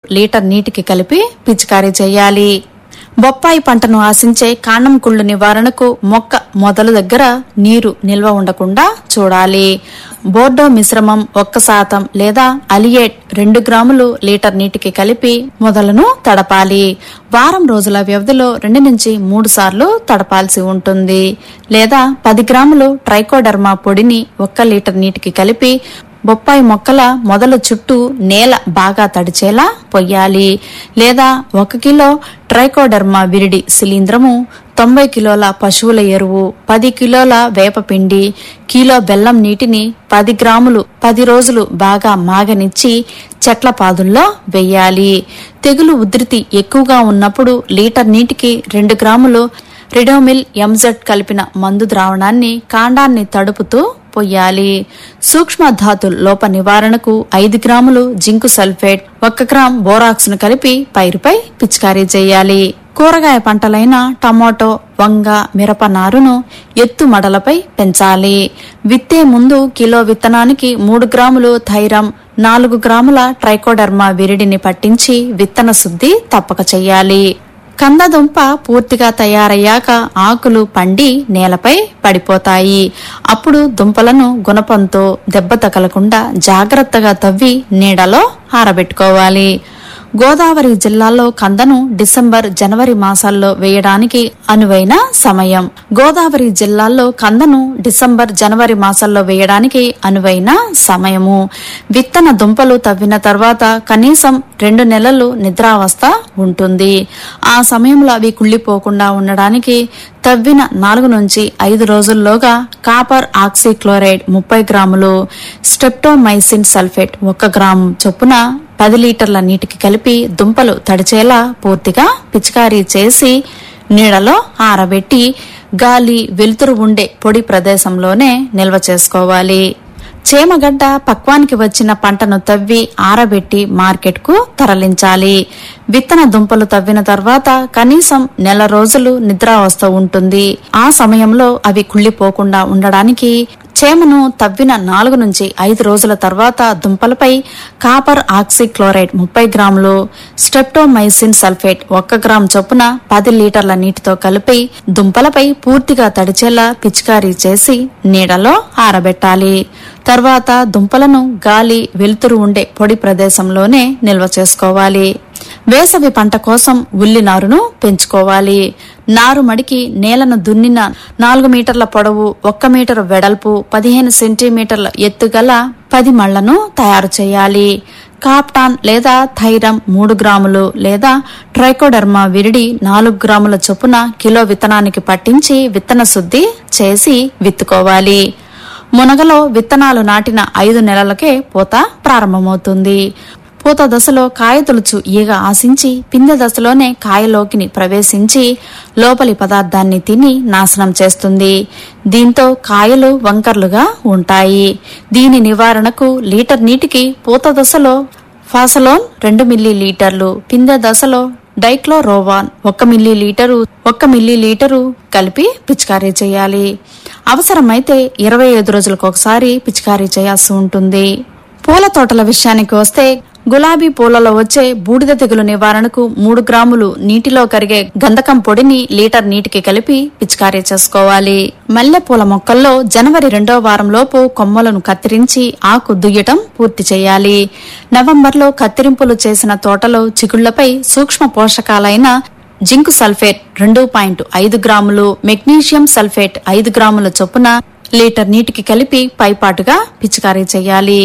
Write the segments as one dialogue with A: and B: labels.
A: litre నీటికి కలిపి పిచికారీ చేయాలి బొప్పాయి పంటను ఆశించే కాండం కుళ్ళు నివారణకు మొక్క మొదలు దగ్గర నీరు నిల్వ ఉండకుండా చూడాలి బోర్డో మిశ్రమం ఒక్క శాతం లేదా అలియేట్ రెండు గ్రాములు లీటర్ నీటికి కలిపి మొదలను తడపాలి వారం రోజుల వ్యవధిలో రెండు నుంచి మూడు సార్లు తడపాల్సి ఉంటుంది లేదా పది గ్రాములు ట్రైకోడర్మా పొడిని ఒక్క లీటర్ నీటికి కలిపి బొప్పాయి మొక్కల మొదల చుట్టూ నేల బాగా తడిచేలా పొయ్యాలి లేదా ఒక కిలో ట్రైకోడర్మా విరిడి శిలీంద్రము తొంభై కిలోల పశువుల ఎరువు పది కిలోల వేపపిండి కిలో బెల్లం నీటిని పది గ్రాములు పది రోజులు బాగా మాగనిచ్చి చెట్ల పాదుల్లో వెయ్యాలి తెగులు ఉధృతి ఎక్కువగా ఉన్నప్పుడు లీటర్ నీటికి రెండు గ్రాములు రిడోమిల్ ఎంజెడ్ కలిపిన మందు ద్రావణాన్ని కాండాన్ని తడుపుతూ పొయ్యాలి సూక్ష్మ ధాతు లోప నివారణకు ఐదు గ్రాములు జింకు సల్ఫేట్ ఒక్క గ్రామ్ బోరాక్స్ ను కలిపి పైరుపై పిచికారీ చేయాలి కూరగాయ పంటలైన టమాటో వంగ మిరప నారును ఎత్తు మడలపై పెంచాలి విత్తే ముందు కిలో విత్తనానికి మూడు గ్రాములు థైరం నాలుగు గ్రాముల ట్రైకోడర్మా విరిడిని పట్టించి విత్తన శుద్ధి తప్పక చెయ్యాలి కందదుంప పూర్తిగా తయారయ్యాక ఆకులు పండి నేలపై పడిపోతాయి అప్పుడు దుంపలను గుణపంతో దెబ్బ తగలకుండా జాగ్రత్తగా తవ్వి నీడలో ఆరబెట్టుకోవాలి గోదావరి జిల్లాలో కందను డిసెంబర్ జనవరి మాసాల్లో వేయడానికి అనువైన సమయం గోదావరి జిల్లాల్లో కందను డిసెంబర్ జనవరి మాసాల్లో వేయడానికి అనువైన సమయము విత్తన దుంపలు తవ్విన తర్వాత కనీసం రెండు నెలలు నిద్రావస్థ ఉంటుంది ఆ సమయంలో అవి కుళ్ళిపోకుండా ఉండడానికి తవ్విన నాలుగు నుంచి ఐదు రోజుల్లోగా కాపర్ ఆక్సిక్లోరైడ్ ముప్పై గ్రాములు స్టెప్టోమైసిన్ సల్ఫేట్ ఒక గ్రాము చొప్పున పది లీటర్ల నీటికి కలిపి దుంపలు తడిచేలా పూర్తిగా పిచికారీ చేసి నీడలో ఆరబెట్టి గాలి వెలుతురు ఉండే పొడి ప్రదేశంలోనే నిల్వ చేసుకోవాలి చేమగడ్డ పక్వానికి వచ్చిన పంటను తవ్వి ఆరబెట్టి మార్కెట్కు తరలించాలి విత్తన దుంపలు తవ్విన తర్వాత కనీసం నెల రోజులు నిద్రావస్థ ఉంటుంది ఆ సమయంలో అవి కుళ్ళిపోకుండా ఉండడానికి చేమను తవ్విన నాలుగు నుంచి ఐదు రోజుల తర్వాత దుంపలపై కాపర్ ఆక్సిక్లోరైడ్ ముప్పై గ్రాములు స్టెప్టోమైసిన్ సల్ఫేట్ ఒక్క గ్రామ్ చొప్పున పది లీటర్ల నీటితో కలిపి దుంపలపై పూర్తిగా తడిచేలా పిచికారీ చేసి నీడలో ఆరబెట్టాలి తర్వాత దుంపలను గాలి వెలుతురు ఉండే పొడి ప్రదేశంలోనే నిల్వ చేసుకోవాలి వేసవి పంట కోసం ఉల్లి నారును పెంచుకోవాలి నారు మడికి నేలను దున్నిన నాలుగు మీటర్ల పొడవు ఒక్క మీటర్ వెడల్పు పదిహేను సెంటీమీటర్ల ఎత్తుగల పది మళ్లను తయారు చేయాలి కాప్టాన్ లేదా థైరం మూడు గ్రాములు లేదా ట్రైకోడర్మా విరిడి నాలుగు గ్రాముల చొప్పున కిలో విత్తనానికి పట్టించి విత్తన శుద్ధి చేసి విత్తుకోవాలి మునగలో విత్తనాలు నాటిన ఐదు నెలలకే పూత ప్రారంభమవుతుంది పూత దశలో కాయ తొలుచు ఈగ ఆశించి పిందె దశలోనే కాయలోకిని ప్రవేశించి లోపలి పదార్థాన్ని తిని నాశనం చేస్తుంది దీంతో కాయలు వంకర్లుగా ఉంటాయి దీని నివారణకు లీటర్ నీటికి పూత దశలో ఫాసలోన్ రెండు మిల్లీ లీటర్లు పిందె దశలో డైక్లోరోవాన్ ఒక్క మిల్లీ లీటరు ఒక్క మిల్లీ లీటరు కలిపి పిచికారీ చేయాలి అవసరమైతే ఇరవై ఐదు రోజులకు ఒకసారి పిచికారీ చేయాల్సి ఉంటుంది పూల తోటల విషయానికి వస్తే గులాబీ పూలలో వచ్చే బూడిద తెగులు నివారణకు మూడు గ్రాములు నీటిలో కరిగే గంధకం పొడిని లీటర్ నీటికి కలిపి పిచికారీ చేసుకోవాలి మల్లెపూల మొక్కల్లో జనవరి రెండో వారంలోపు కొమ్మలను కత్తిరించి ఆకు దుయ్యటం పూర్తి చేయాలి నవంబర్లో కత్తిరింపులు చేసిన తోటలో చిగుళ్లపై సూక్ష్మ పోషకాలైన జింక్ సల్ఫేట్ రెండు పాయింట్ ఐదు గ్రాములు మెగ్నీషియం సల్ఫేట్ ఐదు గ్రాముల చొప్పున లీటర్ నీటికి కలిపి పైపాటుగా పిచికారీ చేయాలి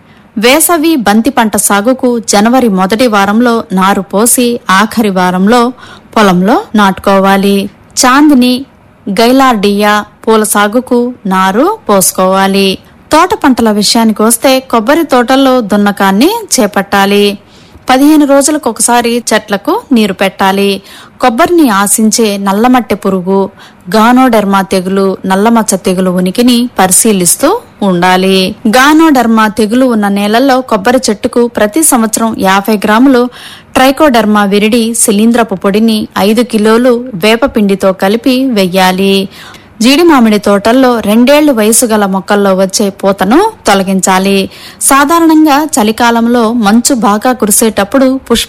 A: వేసవి బంతి పంట సాగుకు జనవరి మొదటి వారంలో నారు పోసి ఆఖరి వారంలో పొలంలో నాటుకోవాలి చాందిని గైలార్డియా పూల సాగుకు నారు పోసుకోవాలి తోట పంటల విషయానికి వస్తే కొబ్బరి తోటల్లో దున్నకాన్ని చేపట్టాలి పదిహేను రోజులకు ఒకసారి చెట్లకు నీరు పెట్టాలి కొబ్బరిని ఆశించే నల్లమట్టె పురుగు గానోడెర్మా తెగులు నల్లమచ్చ తెగులు ఉనికిని పరిశీలిస్తూ ఉండాలి గానోడెర్మా తెగులు ఉన్న నేలల్లో కొబ్బరి చెట్టుకు ప్రతి సంవత్సరం యాభై గ్రాములు ట్రైకోడెర్మా విరిడి శిలీంద్రపు పొడిని ఐదు కిలోలు వేపపిండితో కలిపి వెయ్యాలి జీడి మామిడి తోటల్లో రెండేళ్లు వయసు గల మొక్కల్లో వచ్చే పూతను తొలగించాలి సాధారణంగా చలికాలంలో మంచు బాగా కురిసేటప్పుడు పుష్ప